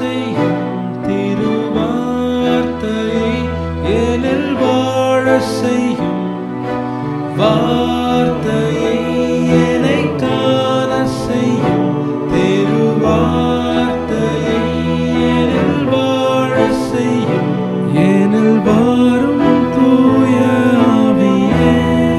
செய்யும் திருவார்த்தையை ஏனில் வாழ செய்யும் வார்த்தையை என்னை காண செய்யும் திருவார்த்தையை ஏனில் வாழ செய்யும் ஏனில் வாரும் தூய ஆவியே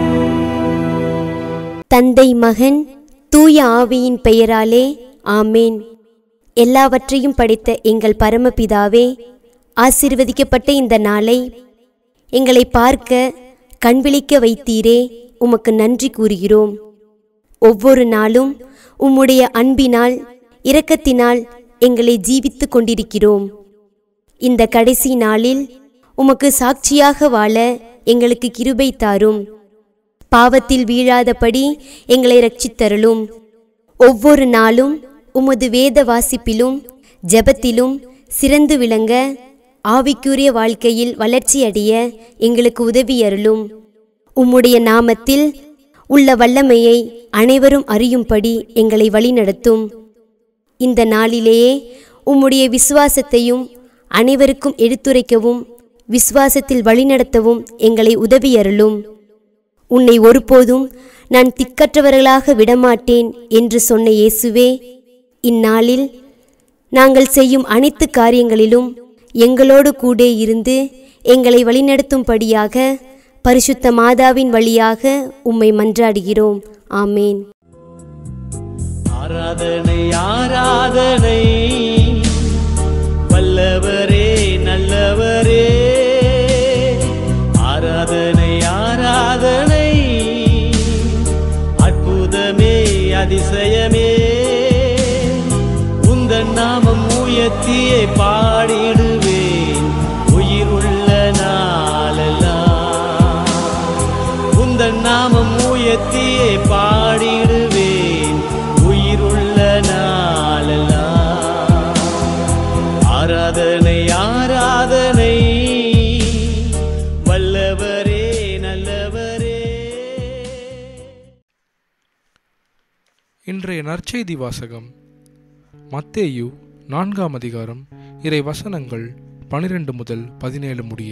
தந்தை மகன் தூய ஆவியின் பெயராலே ஆமேன் எல்லாவற்றையும் படைத்த எங்கள் பரமபிதாவே ஆசீர்வதிக்கப்பட்ட இந்த நாளை எங்களை பார்க்க கண்விழிக்க வைத்தீரே உமக்கு நன்றி கூறுகிறோம் ஒவ்வொரு நாளும் உம்முடைய அன்பினால் இரக்கத்தினால் எங்களை ஜீவித்துக் கொண்டிருக்கிறோம் இந்த கடைசி நாளில் உமக்கு சாட்சியாக வாழ எங்களுக்கு கிருபை தாரும் பாவத்தில் வீழாதபடி எங்களை ரட்சித்தருளும் ஒவ்வொரு நாளும் உமது வேத வாசிப்பிலும் ஜெபத்திலும் சிறந்து விளங்க ஆவிக்குரிய வாழ்க்கையில் வளர்ச்சியடைய எங்களுக்கு உதவி அருளும் உம்முடைய நாமத்தில் உள்ள வல்லமையை அனைவரும் அறியும்படி எங்களை வழிநடத்தும் இந்த நாளிலேயே உம்முடைய விசுவாசத்தையும் அனைவருக்கும் எடுத்துரைக்கவும் விசுவாசத்தில் வழிநடத்தவும் எங்களை உதவியருளும் உன்னை ஒருபோதும் நான் திக்கற்றவர்களாக விடமாட்டேன் என்று சொன்ன இயேசுவே இந்நாளில் நாங்கள் செய்யும் அனைத்து காரியங்களிலும் எங்களோடு கூட இருந்து எங்களை வழிநடத்தும்படியாக பரிசுத்த மாதாவின் வழியாக உம்மை மன்றாடுகிறோம் ஆமேன் ஆராதனை ஆராதனை வல்லவரே நல்லவரே ஆராதனை ஆராதனை அற்புதமே அதிசயமே உந்தன் நாமம் உயர்த்தியே பாடிடுவேன் உயிருள்ள நாளெல்லாம் உந்தன் நாமம் உயர்த்தியே பாடிடுவேன் உயிருள்ள நாளெல்லாம் ஆராதனை ஆராதனை வல்லவரே நல்லவரே இன்றைய நற்செய்தி வாசகம் மத்தேயு நான்காம் அதிகாரம் இறை வசனங்கள் பனிரெண்டு முதல் பதினேழு முடிய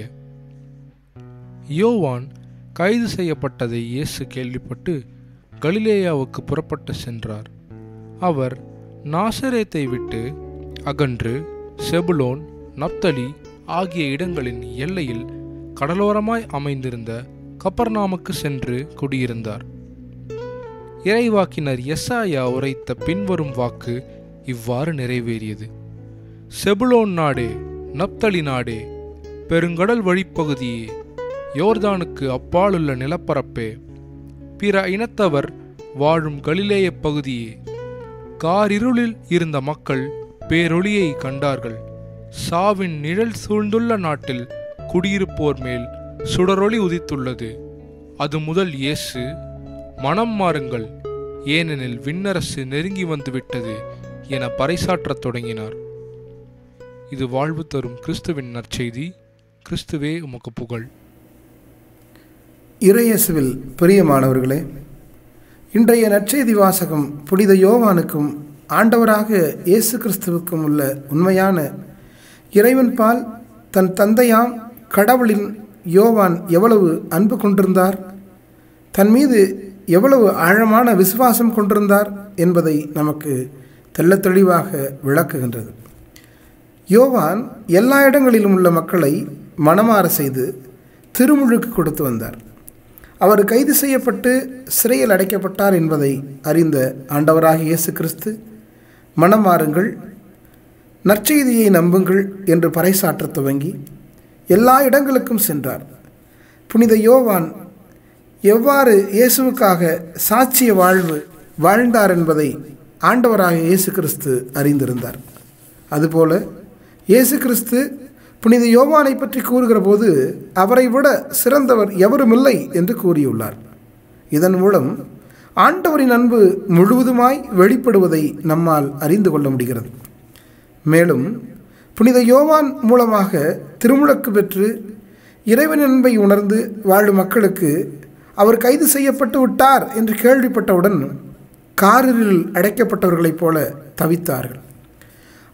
யோவான் கைது செய்யப்பட்டதை இயேசு கேள்விப்பட்டு கலிலேயாவுக்கு புறப்பட்டு சென்றார் அவர் நாசரேத்தை விட்டு அகன்று செபுலோன் நப்தலி ஆகிய இடங்களின் எல்லையில் கடலோரமாய் அமைந்திருந்த கப்பர்நாமுக்கு சென்று குடியிருந்தார் இறைவாக்கினர் எஸ்ஆயா உரைத்த பின்வரும் வாக்கு இவ்வாறு நிறைவேறியது செபுலோன் நாடே நப்தலி நாடே பெருங்கடல் வழிப்பகுதியே யோர்தானுக்கு அப்பாலுள்ள நிலப்பரப்பே பிற இனத்தவர் வாழும் கலிலேய பகுதியே காரிருளில் இருந்த மக்கள் பேரொளியை கண்டார்கள் சாவின் நிழல் சூழ்ந்துள்ள நாட்டில் குடியிருப்போர் மேல் சுடரொளி உதித்துள்ளது அது முதல் இயேசு மனம் மாறுங்கள் ஏனெனில் விண்ணரசு நெருங்கி வந்துவிட்டது என பறைசாற்றத் தொடங்கினார் இது வாழ்வு தரும் கிறிஸ்துவின் நற்செய்தி கிறிஸ்துவே உமக்கு புகழ் இறையேசுவில் பிரியமானவர்களே இன்றைய நற்செய்தி வாசகம் புனித யோவானுக்கும் ஆண்டவராக இயேசு கிறிஸ்துவுக்கும் உள்ள உண்மையான இறைவன் பால் தன் தந்தையாம் கடவுளின் யோவான் எவ்வளவு அன்பு கொண்டிருந்தார் தன் மீது எவ்வளவு ஆழமான விசுவாசம் கொண்டிருந்தார் என்பதை நமக்கு தெள்ளத் தெளிவாக விளக்குகின்றது யோவான் எல்லா இடங்களிலும் உள்ள மக்களை மனமாற செய்து திருமுழுக்கு கொடுத்து வந்தார் அவர் கைது செய்யப்பட்டு சிறையில் அடைக்கப்பட்டார் என்பதை அறிந்த ஆண்டவராக இயேசு கிறிஸ்து மனம் மாறுங்கள் நற்செய்தியை நம்புங்கள் என்று பறைசாற்றத் துவங்கி எல்லா இடங்களுக்கும் சென்றார் புனித யோவான் எவ்வாறு இயேசுவுக்காக சாட்சிய வாழ்வு வாழ்ந்தார் என்பதை ஆண்டவராக இயேசு கிறிஸ்து அறிந்திருந்தார் அதுபோல இயேசு கிறிஸ்து புனித யோவானை பற்றி கூறுகிற போது அவரை விட சிறந்தவர் எவருமில்லை என்று கூறியுள்ளார் இதன் மூலம் ஆண்டவரின் அன்பு முழுவதுமாய் வெளிப்படுவதை நம்மால் அறிந்து கொள்ள முடிகிறது மேலும் புனித யோவான் மூலமாக திருமுழக்கு பெற்று இறைவன் அன்பை உணர்ந்து வாழும் மக்களுக்கு அவர் கைது செய்யப்பட்டு விட்டார் என்று கேள்விப்பட்டவுடன் காரில் அடைக்கப்பட்டவர்களைப் போல தவித்தார்கள்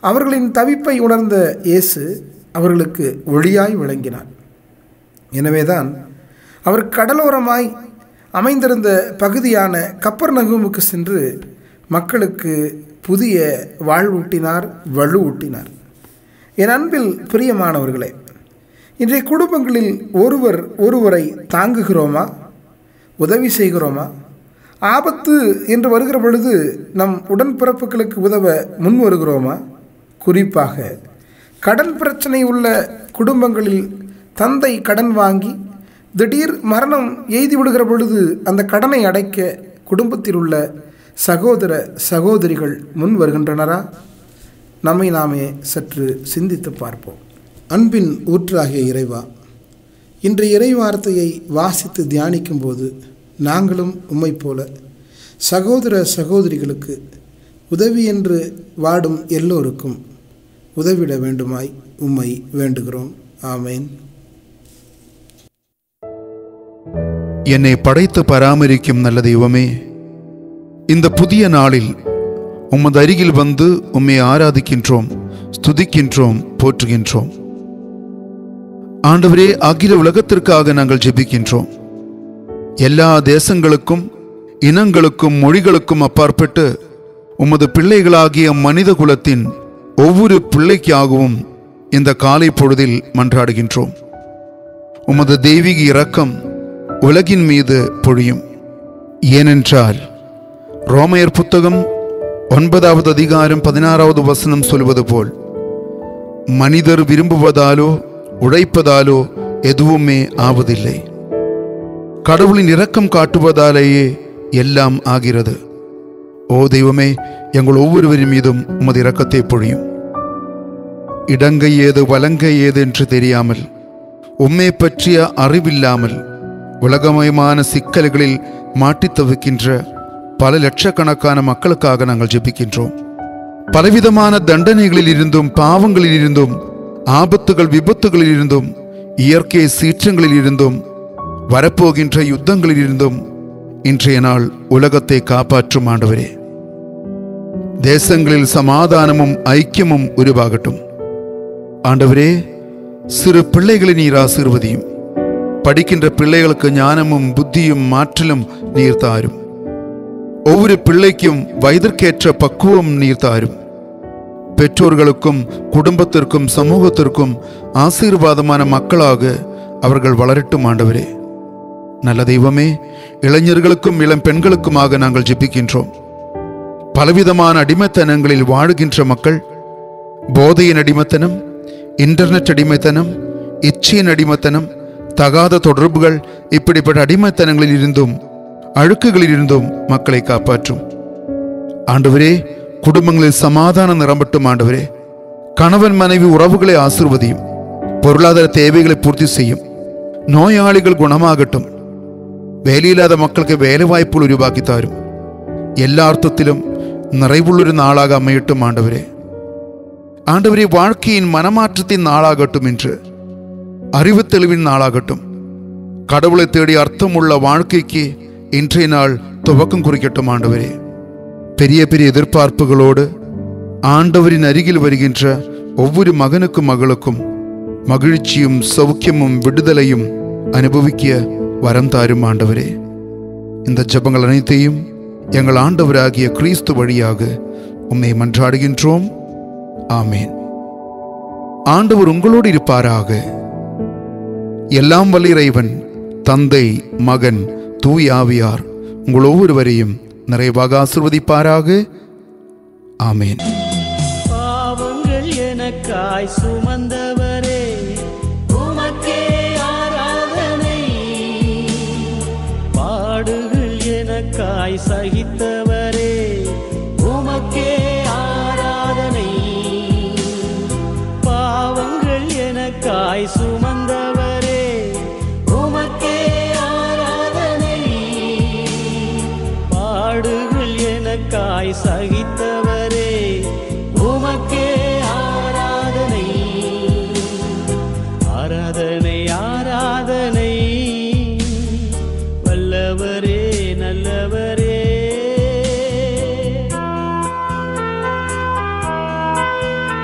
அவர்களின் தவிப்பை உணர்ந்த இயேசு அவர்களுக்கு ஒளியாய் விளங்கினார் எனவேதான் அவர் கடலோரமாய் அமைந்திருந்த பகுதியான கப்பர் நகூமுக்கு சென்று மக்களுக்கு புதிய வாழ்வூட்டினார் வலுவூட்டினார் என் அன்பில் பிரியமானவர்களே இன்றைய குடும்பங்களில் ஒருவர் ஒருவரை தாங்குகிறோமா உதவி செய்கிறோமா ஆபத்து என்று வருகிற பொழுது நம் உடன்பிறப்புகளுக்கு உதவ முன் வருகிறோமா குறிப்பாக கடன் பிரச்சனை உள்ள குடும்பங்களில் தந்தை கடன் வாங்கி திடீர் மரணம் எய்தி விடுகிற பொழுது அந்த கடனை அடைக்க குடும்பத்தில் உள்ள சகோதர சகோதரிகள் முன் வருகின்றனரா நம்மை நாமே சற்று சிந்தித்து பார்ப்போம் அன்பின் ஊற்றாகிய இறைவா இன்று இறை வார்த்தையை வாசித்து தியானிக்கும் போது நாங்களும் உம்மை போல சகோதர சகோதரிகளுக்கு உதவி என்று வாடும் எல்லோருக்கும் உதவிட வேண்டுமாய் உம்மை வேண்டுகிறோம் ஆமேன் என்னை படைத்து பராமரிக்கும் நல்ல தெய்வமே இந்த புதிய நாளில் உமது அருகில் வந்து உம்மை ஆராதிக்கின்றோம் ஸ்துதிக்கின்றோம் போற்றுகின்றோம் ஆண்டவரே அகில உலகத்திற்காக நாங்கள் ஜெபிக்கின்றோம் எல்லா தேசங்களுக்கும் இனங்களுக்கும் மொழிகளுக்கும் அப்பாற்பட்டு உமது பிள்ளைகளாகிய மனித குலத்தின் ஒவ்வொரு பிள்ளைக்காகவும் இந்த காலை பொழுதில் மன்றாடுகின்றோம் உமது தெய்வீக இரக்கம் உலகின் மீது பொழியும் ஏனென்றால் ரோமையர் புத்தகம் ஒன்பதாவது அதிகாரம் பதினாறாவது வசனம் சொல்வது போல் மனிதர் விரும்புவதாலோ உழைப்பதாலோ எதுவுமே ஆவதில்லை கடவுளின் இரக்கம் காட்டுவதாலேயே எல்லாம் ஆகிறது ஓ தெய்வமே எங்கள் ஒவ்வொருவரின் மீதும் உமது இரக்கத்தை பொழியும் இடங்கை ஏது வலங்கை ஏது என்று தெரியாமல் உம்மை பற்றிய அறிவில்லாமல் உலகமயமான சிக்கல்களில் மாட்டித் தவிக்கின்ற பல லட்சக்கணக்கான மக்களுக்காக நாங்கள் ஜெபிக்கின்றோம் பலவிதமான தண்டனைகளில் இருந்தும் பாவங்களில் இருந்தும் ஆபத்துகள் விபத்துகளில் இருந்தும் இயற்கை சீற்றங்களில் இருந்தும் வரப்போகின்ற யுத்தங்களில் இருந்தும் இன்றைய நாள் உலகத்தை காப்பாற்றும் ஆண்டவரே தேசங்களில் சமாதானமும் ஐக்கியமும் உருவாகட்டும் ஆண்டவரே சிறு பிள்ளைகளை நீர் ஆசீர்வதியும் படிக்கின்ற பிள்ளைகளுக்கு ஞானமும் புத்தியும் மாற்றலும் நீர் தாரும் ஒவ்வொரு பிள்ளைக்கும் வயதிற்கேற்ற பக்குவம் நீர் தாரும் பெற்றோர்களுக்கும் குடும்பத்திற்கும் சமூகத்திற்கும் ஆசீர்வாதமான மக்களாக அவர்கள் வளரட்டும் ஆண்டவரே நல்ல தெய்வமே இளைஞர்களுக்கும் இளம் பெண்களுக்குமாக நாங்கள் ஜெபிக்கின்றோம் பலவிதமான அடிமைத்தனங்களில் வாழுகின்ற மக்கள் போதையின் அடிமைத்தனம் இன்டர்நெட் அடிமைத்தனம் இச்சையின் அடிமைத்தனம் தகாத தொடர்புகள் இப்படிப்பட்ட அடிமைத்தனங்களில் இருந்தும் அழுக்குகளில் இருந்தும் மக்களை காப்பாற்றும் ஆண்டவரே குடும்பங்களில் சமாதானம் நிரம்பட்டும் ஆண்டவரே கணவன் மனைவி உறவுகளை ஆசிர்வதியும் பொருளாதார தேவைகளை பூர்த்தி செய்யும் நோயாளிகள் குணமாகட்டும் வேலையில்லாத மக்களுக்கு வேலை வாய்ப்புகள் உருவாக்கி தாரும் எல்லா அர்த்தத்திலும் நிறைவுള്ളൊരു നാളാക അമ്മയിട്ടും ആണ്ടവരെ ആണ്ടവരെ வாழ்க்கையின் மனமாற்றத்தின் நாளாகட்டும் என்று அறிவு தெளிவின் நாளாகட்டும் கடவுளை தேடி அர்த்தமுள்ள வாழ்க்கைக்கு இன்றைய நாள் துவக்கம் குறிக்கட்டும் ஆண்டவரே பெரிய பெரிய எதிர்பார்ப்புகளோடு ஆண்டவரின் அருகில் வருகின்ற ஒவ்வொரு மகனுக்கும் மகளுக்கும் மகிழ்ச்சியும் சௌக்கியமும் விடுதலையும் அனுபவிக்க வரம் தாரும் ஆண்டவரே இந்த ஜெபங்கள் அனைத்தையும் எங்கள் ஆண்டவராகிய கிறிஸ்து வழியாக உம்மை மன்றாடுகின்றோம் ஆமேன் ஆண்டவர் உங்களோடு இருப்பாராக எல்லாம் வல்ல இறைவன் தந்தை மகன் தூய் ஆவியார் உங்கள் ஒவ்வொருவரையும் நிறைவாக ஆசிர்வதிப்பாராக ஆமேன் பாவங்கள் எனக்காய் சுமந்தவரே உமக்கே ஆராதனை பாடுகள் எனக்காய் சகித்தவரே உமக்கே ஆராதனை பாவங்கள் எனக்காய் சுமந்தவரே உமக்கே ஆராதனை பாடுகள் எனக்காய் சகித்தவரே உமக்கே ஆராதனை ஆராதனை ஆராதனை வல்லவரே நல்லவரே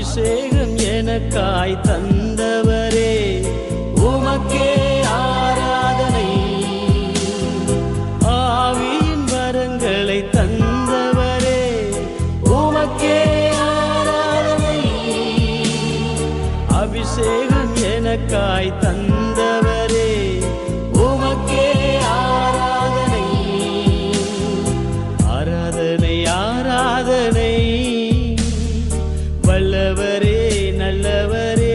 அபிஷேகம் எனக்காய் தந்தவரே உமக்கே ஆராதனை ஆவியின் வரங்களை தந்தவரே உமக்கே ஆராதனை அபிஷேகம் எனக்காய் தந்தவரே உமக்கே ஆராதனை ஆராதனை ஆராதனை வல்லவரே நல்லவரே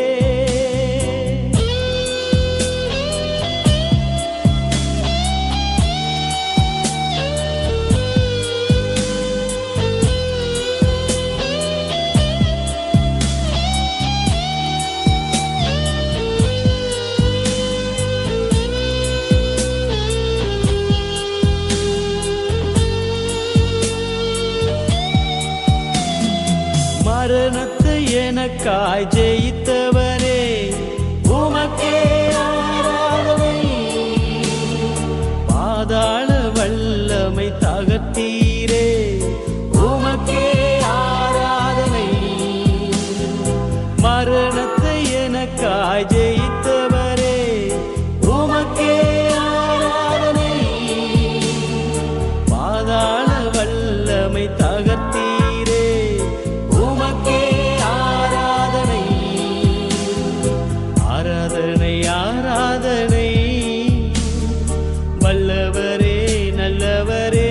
மரணத்தை எனக்காய் ஜெயித்தவரே உமக்கே ஆராதனை பாதாள வல்லமை தகர்த்தீரே உமக்கே ஆராதனை மரணத்தை எனக்காய் ஜெயித்தவரே உமக்கே ஆராதனை பாதாள வல்லமை தகர்த்தீரே உமக்கே ஆராதனை ஆராதனை ஆராதனை வல்லவரே நல்லவரே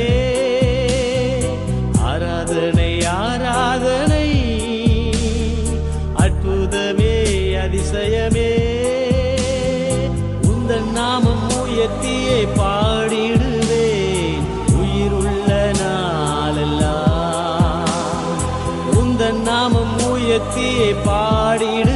ஆராதனை ஆராதனை அற்புதமே அதிசயமே உந்தன் நாமம் உயர்த்தியே பாடிடுவேன் உயிருள்ள நாளெல்லாம் உந்தன் நாமம் உயர்த்தியே பாடிடு